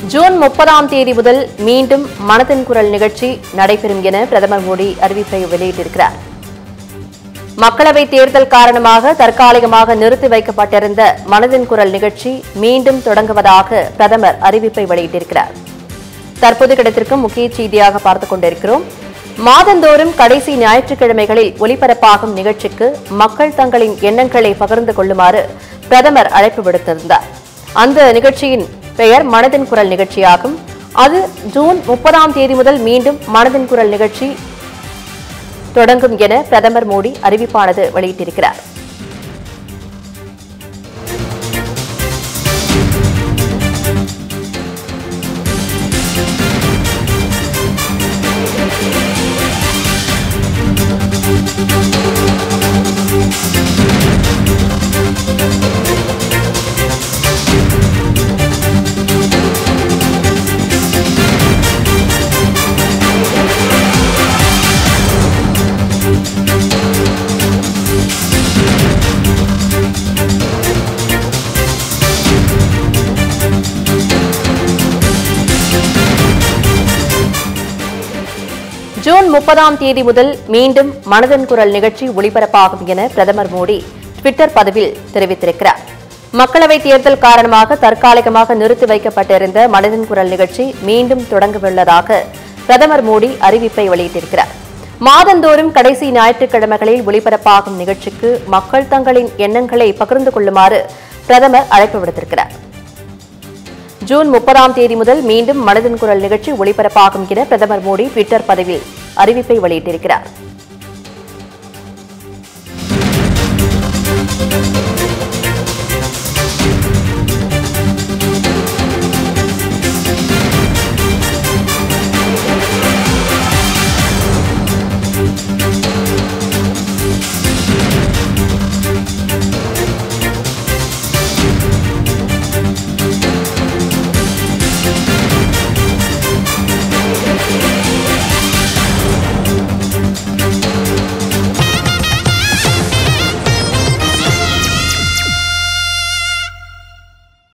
June முப்பதாம் தேதி முதல் மீண்டும் மனதின் குரல் நிகழ்ச்சி நடைபெறும் என பிரதமர் மோடி அறிவிப்பை வெளியிட்டிருக்கிறார் மக்களவைத் தேர்தல் காரணமாக தற்காலிகமாக நிறுத்தி வைக்கப்பட்டிருந்த மனதின் குரல் நிகழ்ச்சி மீண்டும் தொடங்குவதாக பிரதமர் அறிவிப்பை வெளியிட்டிருக்கிறார் தற்போது கிடைத்திருக்கும் முக்கிய செய்தியாக பார்த்துக் கொண்டிருக்கிறோம் மாதந்தோறும் கடைசி ஞாயிற்றுக்கிழமைகளில் ஒலிபரப்பாகும் நிகழ்ச்சிக்கு மக்கள் தங்களின் எண்ணங்களை பகிர்ந்து கொள்ளுமாறு பிரதமர் அழைப்பு விடுத்திருந்தார் அந்த நிகழ்ச்சியின் பெயர் மனதின் குரல் நிகழ்ச்சியாகும் அது ஜூன் முப்பதாம் தேதி முதல் மீண்டும் மனதின் குரல் நிகழ்ச்சி தொடங்கும் என பிரதமர் மோடி அறிவிப்பானது வெளியிட்டிருக்கிறார் ஜூன் முப்பதாம் தேதி முதல் மீண்டும் மனதின் குரல் நிகழ்ச்சி ஒளிபரப்பாகும் என பிரதமர் மோடி ட்விட்டர் பதிவில் தெரிவித்திருக்கிறார் மக்களவைத் தேர்தல் காரணமாக தற்காலிகமாக நிறுத்தி வைக்கப்பட்டிருந்த மனதின் குரல் நிகழ்ச்சி மீண்டும் தொடங்கவுள்ளதாக பிரதமர் மோடி அறிவிப்பை வெளியிட்டிருக்கிறார் மாதந்தோறும் கடைசி ஞாயிற்றுக்கிழமைகளில் ஒளிபரப்பாகும் நிகழ்ச்சிக்கு மக்கள் தங்களின் எண்ணங்களை பகிர்ந்து கொள்ளுமாறு பிரதமர் அழைப்பு விடுத்திருக்கிறார் ஜூன் முப்பதாம் தேதி முதல் மீண்டும் மனதின் குரல் நிகழ்ச்சி ஒளிபரப்பாகும் என பிரதமர் மோடி ட்விட்டர் பதிவில் அறிவிப்பை வெளியிட்டிருக்கிறார்